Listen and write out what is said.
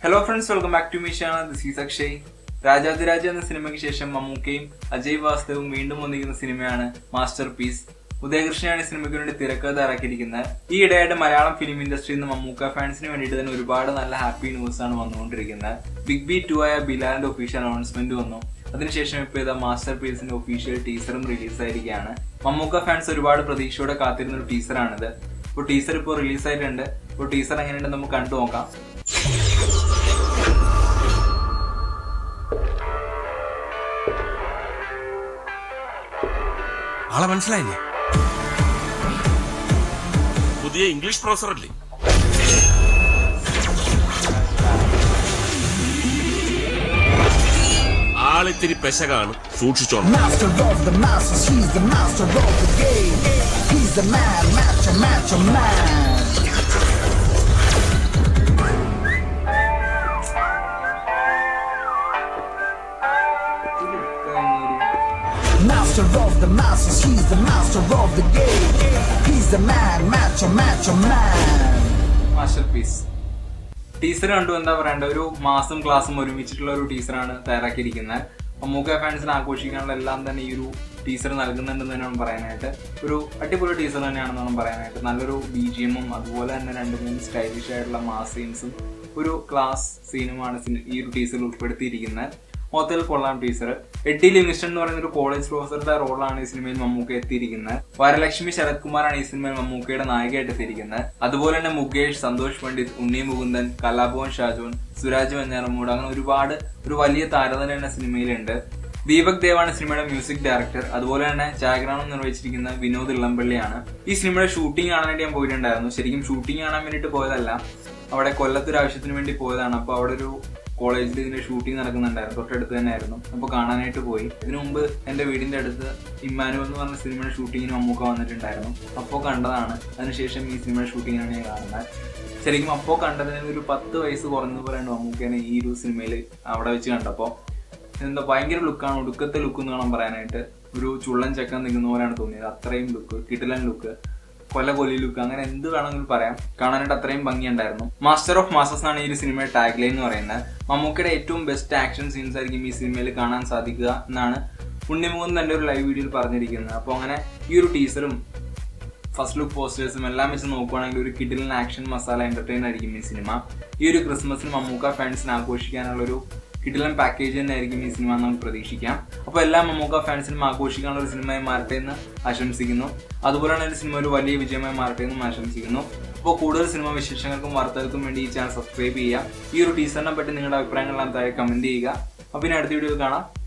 Hello friends welcome back to മീഷാണ് this is Akshay Rajadhiraja എന്ന സിനിമയ്ക്ക് ശേഷം മമ്മൂക്കയും അജയ് വാസ്തവും വീണ്ടും ഒന്നിക്കുന്ന സിനിമയാണ് മാസ്റ്റർ പീസ് ഉദയകൃഷ്ണനാണ് ഈ സിനിമയ്ക്ക് വേണ്ടി തിരക്കഥ ഇറക്കിയിരിക്കുന്നത് ഈ ഇടയായിട്ട് മലയാളം ഫിലിം ഇൻഡസ്ട്രിയിൽ നിന്ന് മമ്മൂക്ക ഫാൻസിന് വേണ്ടിയിട്ട് തന്നെ ഒരുപാട് നല്ല ഹാപ്പി ന്യൂസ് ആണ് വന്നുകൊണ്ടിരിക്കുന്നത് ബിഗ് ബി ടു ആയ ബിലാലിന്റെ ഒഫീഷ്യൽ അനൗൺസ്മെന്റ് വന്നു അതിനുശേഷം ഇപ്പോൾ ഇതാ മാസ്റ്റർ പീസിന്റെ ഒഫീഷ്യൽ ടീസറും റിലീസായിരിക്കുകയാണ് മമ്മൂക്ക ഫാൻസ് ഒരുപാട് പ്രതീക്ഷയോടെ കാത്തിരുന്ന ഒരു ടീസറാണിത് ഇപ്പോൾ ടീസർ ഇപ്പോൾ റിലീസായിട്ടുണ്ട് ഇപ്പോൾ ടീസർ എങ്ങനെയുണ്ടെന്ന് നമുക്ക് കണ്ടു നോക്കാം ആളെ മനസ്സിലായില്ലേ പുതിയ ഇംഗ്ലീഷ് പ്രൊഫസർ അല്ലേ ആളിത്തിരി പെശകാണ് സൂക്ഷിച്ചോണം Master of the masters, he's the master of the game. He's the man, macho, macho man. Master of the masters, he's the master of the game. He's the man, macho, macho man. Masterpiece teaser കണ്ടു എന്താ പറയണ്ട ഒരു മാസം ക്ലാസ്സും ഒരുമിച്ചിട്ടുള്ള ഒരു ടീസറാണ് തയ്യാറാക്കിയിരിക്കുന്നത് മമ്മൂക്ക ഫാൻസിന് ആഘോഷിക്കാനുള്ള എല്ലാം തന്നെ ഈ ഒരു ടീസർ നൽകുന്നുണ്ടെന്ന് തന്നെയാണ് പറയാനായിട്ട് ഒരു അടിപൊളി ടീസർ തന്നെയാണെന്നാണ് പറയാനായിട്ട് നല്ലൊരു ബി ജി എമ്മും അതുപോലെ തന്നെ രണ്ട് മൂന്ന് സ്റ്റൈലിഷ് ആയിട്ടുള്ള മാസ് സീൻസും ഒരു ക്ലാസ് സീനുമാണ് സിനി- ഈ ഒരു ടീസറിൽ ഉൾപ്പെടുത്തിയിരിക്കുന്നത് മൊത്തത്തിൽ കൊള്ളാം ടീച്ചർ എഡ്ഡി ലിവിങ്സ്റ്റൺ എന്ന് പറയുന്ന ഒരു കോളേജ് പ്രൊഫസറുടെ റോളാണ് ഈ സിനിമയിൽ മമ്മൂക്ക എത്തിയിരിക്കുന്നത് വരലക്ഷ്മി ശരത് കുമാറാണ് ഈ സിനിമയിൽ മമ്മൂക്കയുടെ നായികയായിട്ട് എത്തിയിരിക്കുന്നത് അതുപോലെ തന്നെ മുകേഷ് സന്തോഷ് പണ്ഡിറ്റ് ഉണ്ണി മുകുന്ദൻ കലാഭവൻ ഷാജോൻ സുരാജ് വെഞ്ഞാറമൂട് അങ്ങനെ ഒരുപാട് ഒരു വലിയ താരം തന്നെ സിനിമയിലുണ്ട് ദീപക് ദേവാണ് സിനിമയുടെ മ്യൂസിക് ഡയറക്ടർ അതുപോലെ തന്നെ ഛായാഗ്രഹണം നിർവഹിച്ചിരിക്കുന്ന വിനോദ് ഇളമ്പള്ളിയാണ് ഈ സിനിമയുടെ ഷൂട്ടിംഗ് കാണാൻ വേണ്ടി ഞാൻ പോയിട്ടുണ്ടായിരുന്നു ശരിക്കും ഷൂട്ടിംഗ് കാണാൻ വേണ്ടിയിട്ട് പോയതല്ല അവിടെ കൊല്ലത്തൊരു ആവശ്യത്തിന് വേണ്ടി പോയതാണ് അപ്പോൾ അവിടെ ഒരു കോളേജിൽ ഇതിന്റെ ഷൂട്ടിംഗ് നടക്കുന്നുണ്ടായിരുന്നു തൊട്ടടുത്ത് തന്നെ ആയിരുന്നു അപ്പോൾ കാണാനായിട്ട് പോയി ഇതിനു മുമ്പ് എൻ്റെ വീടിന്റെ അടുത്ത് ഇമ്മാനുവൽ എന്ന് പറഞ്ഞ സിനിമയുടെ ഷൂട്ടിങ്ങിന് മമ്മൂക്ക വന്നിട്ടുണ്ടായിരുന്നു അപ്പോൾ കണ്ടതാണ് അതിനുശേഷം ഈ സിനിമയുടെ ഷൂട്ടിങ്ങിനാണ് ഞാൻ കാണുന്നത് ശരിക്കും അപ്പോൾ കണ്ടതിന് ഒരു പത്ത് വയസ്സ് കുറഞ്ഞു പറയുന്നത് മമ്മൂക്കേനെ ഈ ഒരു സിനിമയിൽ അവിടെ വെച്ച് കണ്ടപ്പോൾ എന്താ ഭയങ്കര ലുക്കാണ് ഒടുക്കത്തെ ലുക്ക് എന്ന് വേണം പറയാനായിട്ട് ഒരു ചുള്ളൻ ചെക്കൻ നിൽക്കുന്ന പോലെയാണ് തോന്നിയത് അത്രയും ലുക്ക് കിടിലൻ ലുക്ക് കൊല കൊലി ലുക്ക് അങ്ങനെ എന്ത് വേണമെങ്കിലും പറയാം കാണാനായിട്ട് അത്രയും ഭംഗിയുണ്ടായിരുന്നു മാസ്റ്റർ ഓഫ് മാസ്റ്റേഴ്സ് ആണ് ഈ ഒരു സിനിമയുടെ ടാഗ് ലൈൻ എന്ന് പറയുന്നത് മമ്മൂക്കയുടെ ഏറ്റവും ബെസ്റ്റ് ആക്ഷൻ സീൻസ് ആയിരിക്കും ഈ സിനിമയിൽ കാണാൻ സാധിക്കുക എന്നാണ് ഉണ്ണിമുഖൻ തന്റെ ഒരു ലൈവ് വീഡിയോയിൽ പറഞ്ഞിരിക്കുന്നത് അപ്പോൾ അങ്ങനെ ഈ ഒരു ടീസറും ഫസ്റ്റ് ലുക്ക് പോസ്റ്റേഴ്സും എല്ലാം വെച്ച് നോക്കുവാണെങ്കിൽ ഒരു കിഡിലൻ ആക്ഷൻ മസാല എന്റർടൈൻ ആയിരിക്കും ഈ സിനിമ ഈ ഒരു ക്രിസ്മസിന് മമ്മൂക്ക ഫാൻസിന് ആഘോഷിക്കാനുള്ള ഒരു കിഡിലൻ പാക്കേജ് തന്നെ ആയിരിക്കും ഈ സിനിമ എന്ന് നമുക്ക് പ്രതീക്ഷിക്കാം അപ്പോൾ എല്ലാ മമ്മൂക്ക ഫാൻസിനും ആഘോഷിക്കാനുള്ള ഒരു സിനിമയായി മാറട്ടെ എന്ന് ആശംസിക്കുന്നു അതുപോലെ തന്നെ ഒരു സിനിമ ഒരു വലിയ വിജയമായി മാറട്ടെ എന്നും ആശംസിക്കുന്നു അപ്പോൾ കൂടുതൽ സിനിമ വിശേഷങ്ങൾക്കും വാർത്തകൾക്കും വേണ്ടി ഈ ചാനൽ സബ്സ്ക്രൈബ് ചെയ്യുക ഈ ഒരു ടീച്ചറിനെ പറ്റി നിങ്ങളുടെ അഭിപ്രായങ്ങളെല്ലാം താഴെ കമന്റ് ചെയ്യുക അപ്പോൾ ഇനി അടുത്ത വീഡിയോ കാണാം